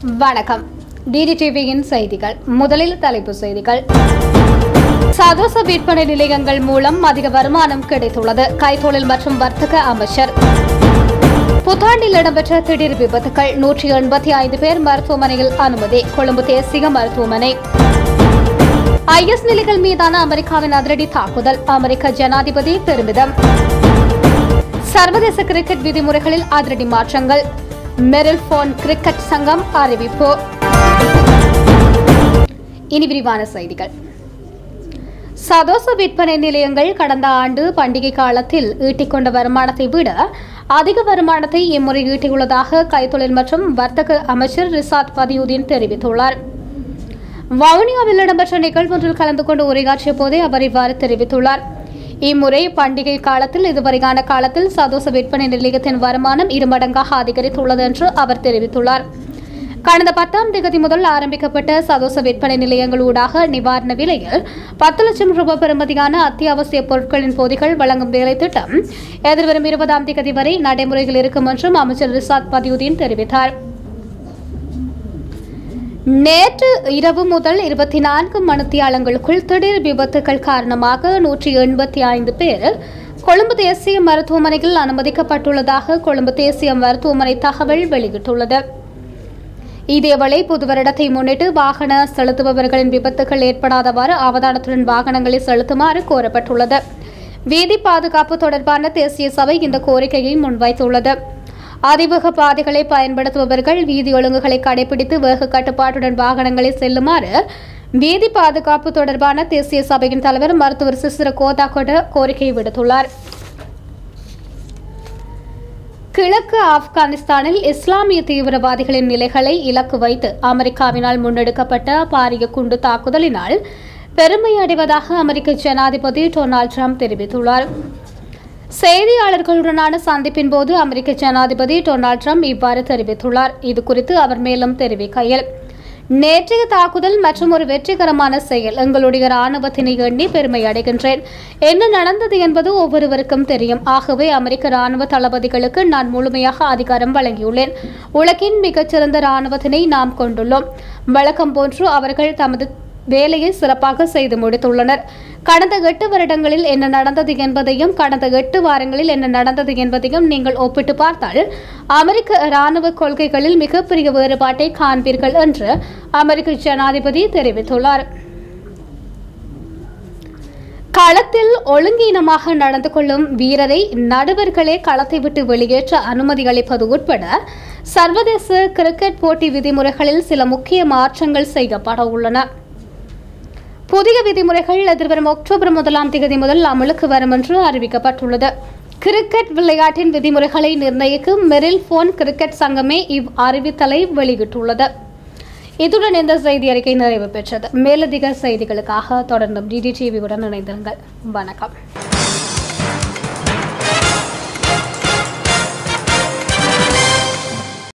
வணக்கம் டிடிடிவியின் செய்திகள் முதலில் தலைப்பு செய்திகள் சதோச விற்பனை நிலையங்கள் மூலம் அதிக வருமானம் கிடைத்துள்ளது கைத்தொழில் மற்றும் வர்த்தக அமைச்சர் புத்தாண்டில் இடம்பெற்ற திடீர் விபத்துகள் நூற்றி எண்பத்தி ஐந்து பேர் மருத்துவமனையில் அனுமதி கொழும்பு தேசிய மருத்துவமனை ஐஎஸ் நிலைகள் மீதான அமெரிக்காவின் அதிரடி தாக்குதல் அமெரிக்க ஜனாதிபதி பெருமிதம் சர்வதேச கிரிக்கெட் விதிமுறைகளில் அதிரடி மாற்றங்கள் மெரில் போன் கிரிக்கெட் சங்கம் அறிவிப்பு இனி விரிவான செய்திகள் சதோச விற்பனை நிலையங்கள் கடந்த ஆண்டு பண்டிகை காலத்தில் ஈட்டிக்கொண்ட வருமானத்தை விட அதிக வருமானத்தை இம்முறை ஈட்டியுள்ளதாக கைத்தொழில் மற்றும் வர்த்தக அமைச்சர் ரிசாத் பதியுதீன் தெரிவித்துள்ளார் வவுனியாவில் இடம்பெற்ற நிகழ்வொன்றில் கலந்து கொண்டு உரையாற்றிய போதே அவர் இவ்வாறு தெரிவித்துள்ளார் இம்முறை பண்டிகை காலத்தில் இதுவரையான காலத்தில் சதோச விற்பனை நிலையத்தின் வருமானம் இருமடங்காக அதிகரித்துள்ளது என்று அவர் தெரிவித்துள்ளார் கடந்த பத்தாம் தேதி முதல் ஆரம்பிக்கப்பட்ட சதோச விற்பனை நிலையங்கள் ஊடாக நிவாரண விலையில் பத்து லட்சம் ரூபாய் பெறுமதியான அத்தியாவசிய பொருட்களின் பொதிகள் வழங்கும் வேலை திட்டம் எதிர்வரும் இருபதாம் தேதி வரை நடைமுறையில் இருக்கும் என்றும் அமைச்சர் ரிசாத் பதியுதீன் தெரிவித்தார் நேற்று இரவு முதல் இருபத்தி நான்கு மணித்தியாலங்களுக்குள் திடீர் விபத்துகள் காரணமாக நூற்றி எண்பத்தி ஐந்து பேர் கொழும்பு தேசிய மருத்துவமனையில் அனுமதிக்கப்பட்டுள்ளதாக கொழும்பு தேசிய மருத்துவமனை தகவல் வெளியிட்டுள்ளது இதேவேளை புது வருடத்தை முன்னிட்டு வாகன செலுத்துபவர்களின் விபத்துகள் ஏற்படாதவாறு அவதானத்துடன் வாகனங்களை செலுத்துமாறு கோரப்பட்டுள்ளது வீதி பாதுகாப்பு தொடர்பான தேசிய சபை இந்த கோரிக்கையை முன்வைத்துள்ளது அதிவேக பாதைகளை பயன்படுத்துபவர்கள் வீதி ஒழுங்குகளை கடைபிடித்து வேக கட்டுப்பாட்டுடன் வாகனங்களை செல்லுமாறு வீதி பாதுகாப்பு தொடர்பான தேசிய சபையின் தலைவர் மருத்துவர் சிசிர கோதாகோட கோரிக்கை விடுத்துள்ளார் கிழக்கு ஆப்கானிஸ்தானில் இஸ்லாமிய தீவிரவாதிகளின் நிலைகளை இலக்கு வைத்து அமெரிக்காவினால் முன்னெடுக்கப்பட்ட பாரிய குண்டு தாக்குதலினால் பெருமை அடைவதாக அமெரிக்க ஜனாதிபதி டொனால்ட் ட்ரம்ப் தெரிவித்துள்ளார் செய்தியாளர்களுடனான சந்திப்பின் போது அமெரிக்க ஜனாதிபதி டொனால்ட் ட்ரம்ப் இவ்வாறு தெரிவித்துள்ளார் இது குறித்து அவர் மேலும் தெரிவிக்கையில் நேற்றைய தாக்குதல் மற்றும் ஒரு வெற்றிகரமான செயல் எங்களுடைய ராணுவத்தினை எண்ணி பெருமை அடைகின்றேன் என்ன நடந்தது என்பது ஒவ்வொருவருக்கும் தெரியும் ஆகவே அமெரிக்க ராணுவ தளபதிகளுக்கு நான் முழுமையாக அதிகாரம் வழங்கியுள்ளேன் உலகின் மிகச்சிறந்த ராணுவத்தினை நாம் கொண்டுள்ளோம் வழக்கம் போன்று அவர்கள் தமது வேலையை சிறப்பாக செய்து முடித்துள்ளனர் கடந்த எட்டு வருடங்களில் என்ன நடந்தது என்பதையும் கடந்த எட்டு வாரங்களில் என்ன நடந்தது என்பதையும் நீங்கள் ஒப்பிட்டு பார்த்தால் அமெரிக்க இராணுவ கொள்கைகளில் மிகப்பெரிய வேறுபாட்டை காண்பீர்கள் என்று அமெரிக்க ஜனாதிபதி தெரிவித்துள்ளார் களத்தில் ஒழுங்கீனமாக நடந்து கொள்ளும் வீரரை நடுவர்களே களத்தை விட்டு வெளியேற்ற அனுமதி அளிப்பது உட்பட சர்வதேச கிரிக்கெட் போட்டி விதிமுறைகளில் சில முக்கிய மாற்றங்கள் செய்யப்பட உள்ளன புதிய விதிமுறைகள் எதிர்வரும் அக்டோபர் முதலாம் தேதி முதல் அமலுக்கு வரும் என்று அறிவிக்கப்பட்டுள்ளது கிரிக்கெட் விளையாட்டின் விதிமுறைகளை நிர்ணயிக்கும் மெரில் போன் கிரிக்கெட் சங்கமே இவ் அறிவித்தலை வெளியிட்டுள்ளது இத்துடன் இந்த செய்தி அறிக்கை நிறைவு பெற்றது மேலதிக செய்திகளுக்காக தொடர்ந்தும் டிடி டிவியுடன் இணைந்திருங்கள் வணக்கம்